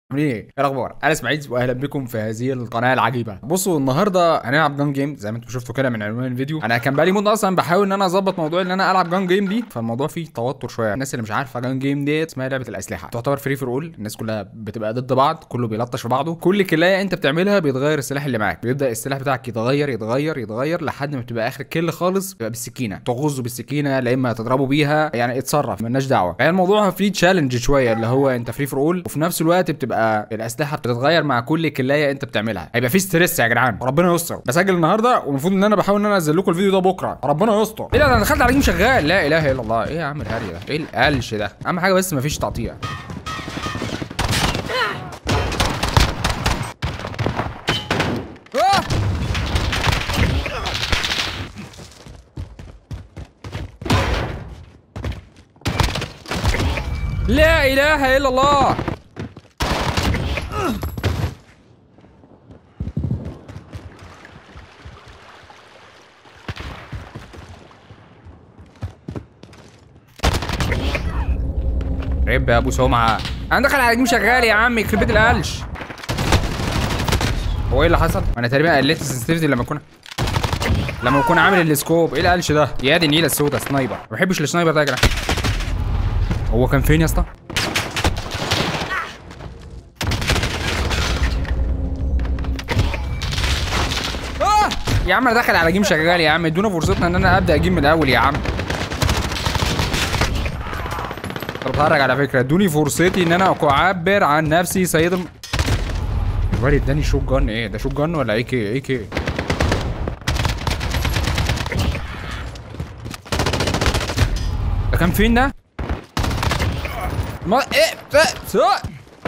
عاملين ايه؟ ايه الاخبار؟ انا اسماعيل واهلا بكم في هذه القناه العجيبه. بصوا النهارده هنلعب جان جيم زي ما انتم شفتوا كده من عنوان الفيديو. انا كان بقالي مده اصلا بحاول ان انا اظبط موضوع ان انا العب جان جيم دي فالموضوع فيه توتر شويه. الناس اللي مش عارفه جان جيم ديت اسمها لعبه الاسلحه. تعتبر فري فور اول، الناس كلها بتبقى ضد بعض، كله بيلطش في بعضه. كل كلايه انت بتعملها بيتغير السلاح اللي معاك. بيبدا السلاح بتاعك يتغير يتغير يتغير لحد ما بتبقى اخر كل خالص بيبقى بالسكينه. تغزه بالسكينه لا اما تضربه بيها يعني اتصرف مالناش دعوه. يعني الموضوع فيه تشالنج شويه اللي هو انت فري فور اول وفي نفس الوقت بتبقى الاسلحه بتتغير مع كل كلايه انت بتعملها هيبقى في ستريس يا جدعان ربنا يستر بسجل النهارده والمفروض ان انا بحاول ان انا انزل لكم الفيديو ده بكره ربنا يستر ايه ده انا دخلت على جيم شغال لا اله الا الله ايه يا عم الهري ده ايه القلش ده اهم حاجه بس مفيش تقطيع آه! لا اله الا الله عيب يا ابو سمعه انا داخل على جيم شغال يا عم يخرب بيت القلش هو ايه اللي حصل؟ انا تقريبا قلت السنسيتيفيتي لما اكون لما اكون عامل السكوب ايه القلش ده؟ يا دي النيله السودا سنايبر ما بحبش السنايبر ده يا جدعان هو كان فين يا اسطى؟ آه! يا عم انا داخل على جيم شغال يا عم ادونا فرصتنا ان انا ابدا جيم من الاول يا عم طب بتهرج على فكره ادوني فرصتي ان انا اعبر عن نفسي سيد الم... الواد اداني شوت جن ايه ده شوت جن ولا ايه كي ايه كي ده كان فين ده؟ ما ايه ده سوء.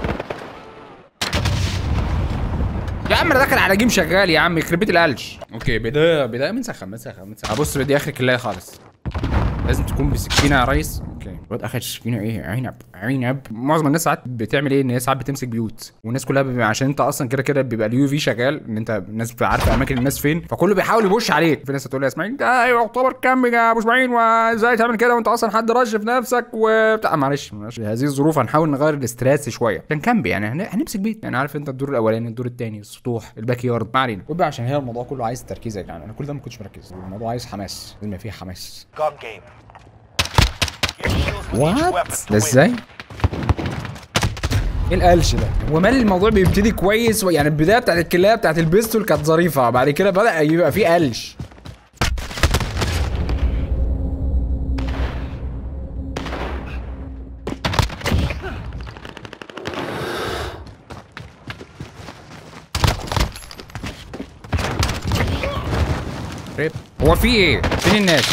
يا عم انا داخل على جيم شغال يا عم يخرب بيت القلش اوكي بدايه بدايه من سخن من سخن من سخن بص دي اخر كلايه خالص لازم تكون بسكينه يا ريس اوكي الواد اخد سكينه ايه عنب عنب معظم الناس ساعات بتعمل ايه ان هي ساعات بتمسك بيوت والناس كلها بيبقى عشان انت اصلا كده كده بيبقى اليو في شغال ان انت الناس بتبقى عارفه اماكن الناس فين فكله بيحاول يبوش عليك في ناس هتقول لي يا اسماعيل ده يعتبر كم يا ابو اسماعيل وازاي تعمل كده وانت اصلا حد رش في نفسك وبتاع معلش معلش هذه الظروف هنحاول نغير الاستريس شويه عشان كامب يعني هن- هنمسك بيت يعني عارف انت الدور الاولاني الدور الثاني السطوح الباك يارد ما علينا خد بقى عشان هي الموضوع كله عايز تركيز يا جدعان انا كل ده ما كنتش مركز الموضوع عايز حماس لازم يبقى فيه حماس Gun game. Get kills with each وات weapon to ده win. ازاي؟ ايه القلش ده؟ ومال الموضوع بيبتدي كويس يعني البدايه بتاعت الكلايه بتاعت البيستول كانت ظريفه بعد كده بدا يبقى فيه قلش ريب. هو في ايه؟ فين الناس؟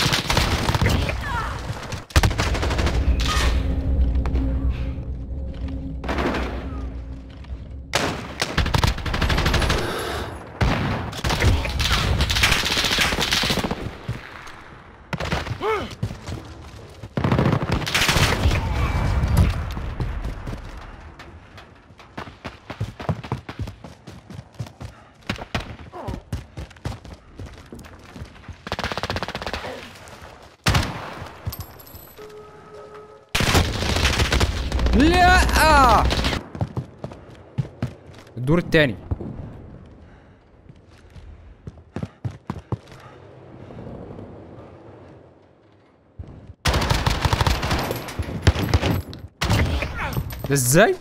لا الدور الثاني ده ازاي؟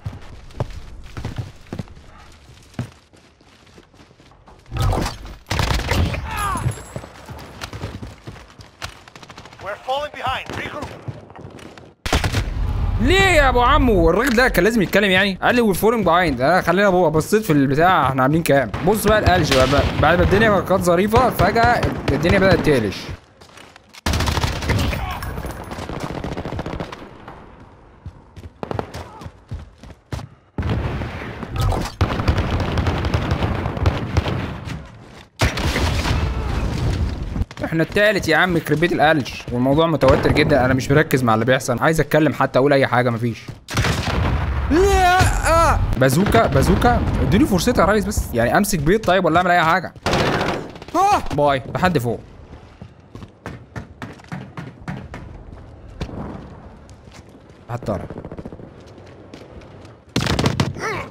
We're falling behind. Regroup. ليه يا ابو عمو الراجل ده كان لازم يتكلم يعني قال لي والفورم بلايند انا خلينا ابو بصيت في البتاع احنا عاملين كام بص بقى القلش بقى, بقى بعد ما الدنيا كانت ظريفه فجاه الدنيا بدات تقلش احنا التالت يا عم يخرب بيت القلش والموضوع متوتر جدا انا مش مركز مع اللي بيحصل عايز اتكلم حتى اقول اي حاجه مفيش لا بازوكا بازوكا اديني فرصتي يا ريس بس يعني امسك بيض طيب ولا اعمل اي حاجه اه باي لحد فوق حتى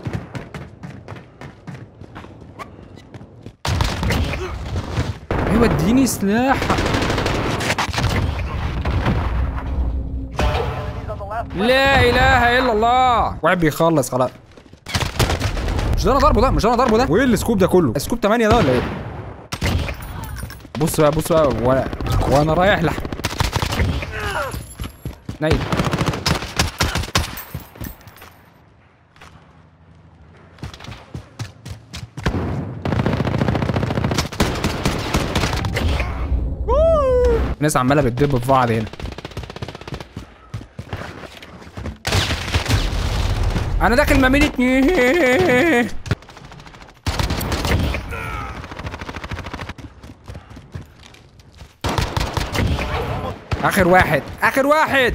ايوه اديني سلاح Enemies on the last لا اله الا الله واحد بيخلص خلاص مش ده انا ضربه ده مش ده انا ضربه ده وايه السكوب ده كله السكوب 8 ده ولا ايه بص بقى بص بقى وانا وانا رايح لح نايم ناس عماله بتدب في بعض هنا انا داخل ما بين اتنين اخر واحد اخر واحد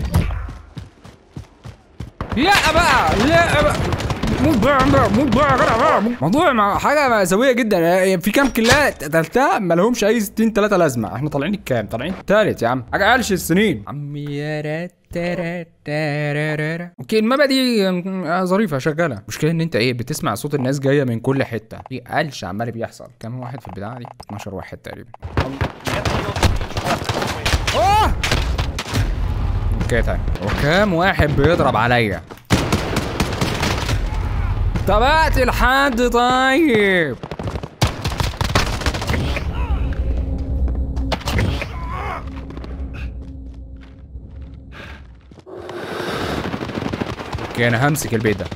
لا بقى لا بقى موضوع موضوع بقى موضوع مع حاجه مأساوية جدا يعني في كام كلات قتلتها ما لهمش اي 60 3 لازمه احنا طالعين الكام طالعين التالت يا عم حاجه قالش السنين عمي يا رات تارا تارارارا. اوكي المابا دي آه، ظريفه شغاله المشكله ان انت ايه بتسمع صوت الناس جايه من كل حته في قلش عمال بيحصل كام واحد في البتاعه دي 12 واحد تقريبا Get the shield to each weapon. اوه اوكي طيب وكام واحد بيضرب عليا طب اقتل حد طيب اوكي انا همسك البيت ده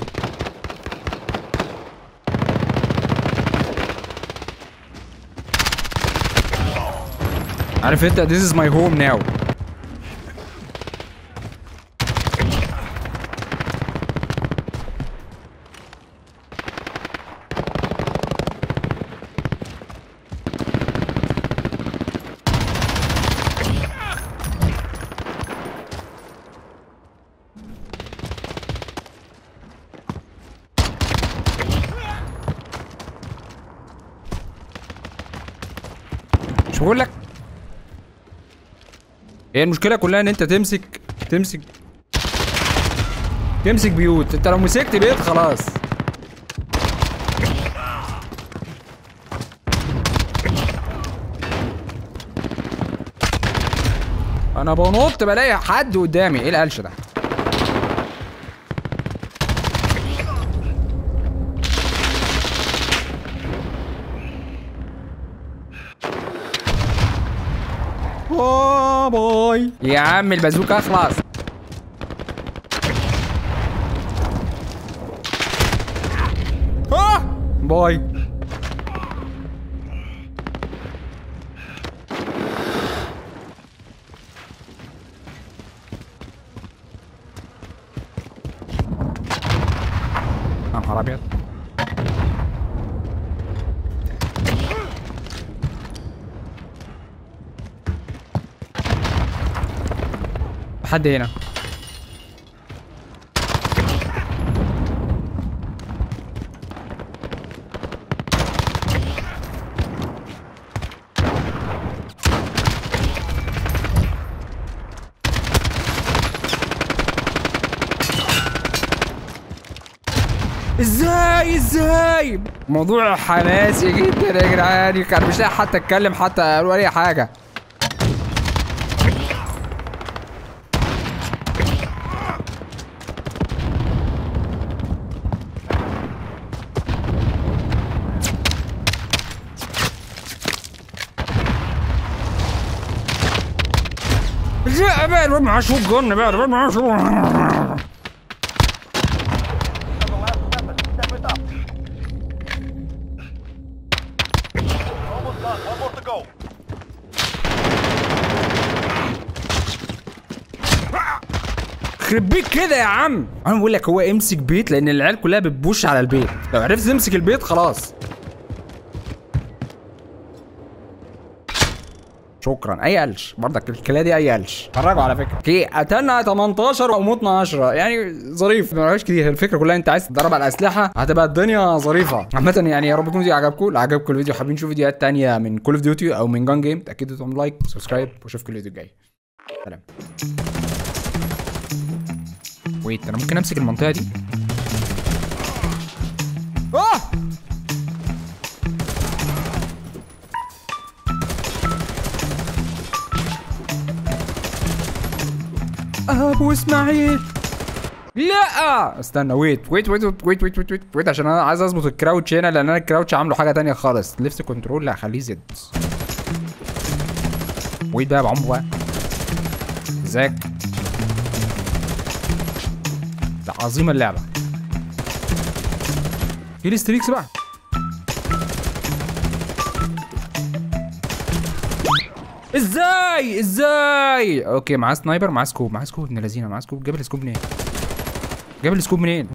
عارف انت this is my home now مش بقول لك هي المشكله كلها ان انت تمسك تمسك تمسك بيوت انت لو مسكت بيت خلاص انا بنط بلاقي حد قدامي ايه القلش ده أوه باي يا عم البازوكا اخلص آه باي يا نهار ابيض حد هنا ازاي ازاي موضوع حماسي جدا يا جدعان كان مش لاقي حتى اتكلم حتى اقول اي حاجه لا بقى الواد معاه شوت جن بقى الواد معاه شوت On the last weapon. Step it up. Almost done. One more to go. خرب بيك كده يا عم انا بقول لك هو امسك بيت لان العيال كلها بتبوش على البيت لو عرفت تمسك البيت خلاص شكرا اي قلش برضك الكلاه دي اي قلش اتفرجوا على فكره اوكي قتلنا 18 وموتنا 10 يعني ظريف ما بقاش كتير الفكره كلها انت عايز تضرب على الاسلحه هتبقى الدنيا ظريفه عامه يعني يا رب يكون الفيديو عجبكم لو عجبكم الفيديو حابين تشوفوا فيديوهات تانية من كول اوف ديوتي او من جان جيم تاكدوا تعملوا لايك وسبسكرايب واشوفكم الفيديو الجاي سلام ويت انا ممكن امسك المنطقه دي اه يا ابو اسماعيل لا استنى ويت ويت ويت ويت ويت ويت ويت, ويت عشان انا عايز اظبط الكراوتش هنا لان انا الكراوتش عامله حاجه تانية خالص ليفت كنترول لا خليه زد ويت بقى يا عمرو بقى ازيك ده عظيمه اللعبه في الستريكس بقى ازاي ازاي اوكي معاه سنايبر معاه سكوب معاه سكوب ابن لذينه معاه سكوب جاب السكوب منين جاب السكوب منين